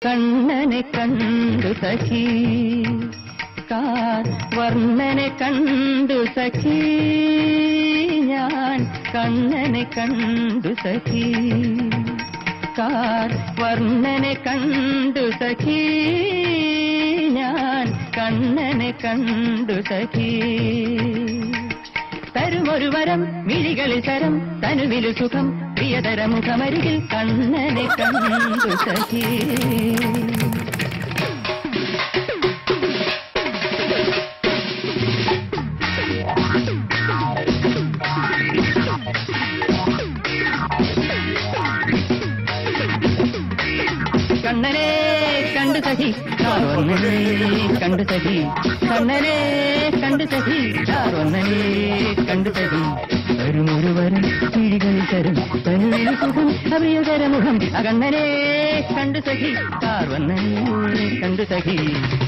കണ്ണനെ കണ്ടു സഖി കാർ വർണ്ണനെ കണ്ടു സഖി ഞാൻ കണ്ണനെ കണ്ടു സഖി കാർ വർണ്ണനെ കണ്ടു സഖി ഞാൻ കണ്ണനെ കണ്ടു സഖി തരുമൊരു വരം മിഴികളിൽ ശരം തനുവിലു സുഖം പ്രിയതര മുഖമരികിൽ കണ്ണനെ കണ്ടു സഖി കണ്ണനെ കണ്ടു സഖി കാർവണ്ണനെ കണ്ടു സഖി കണ്ണനെ കണ്ടു സഖി കാർവണ്ണനെ കണ്ടു സഖി വരുമൊരു വരും പിഴികളിൽ തരും തനുവിൽ സുഖം അഭിയതര മുഖം അകണ്ണനെ കണ്ടു സഖി കാർവണ്ണനെ കണ്ടു സഖി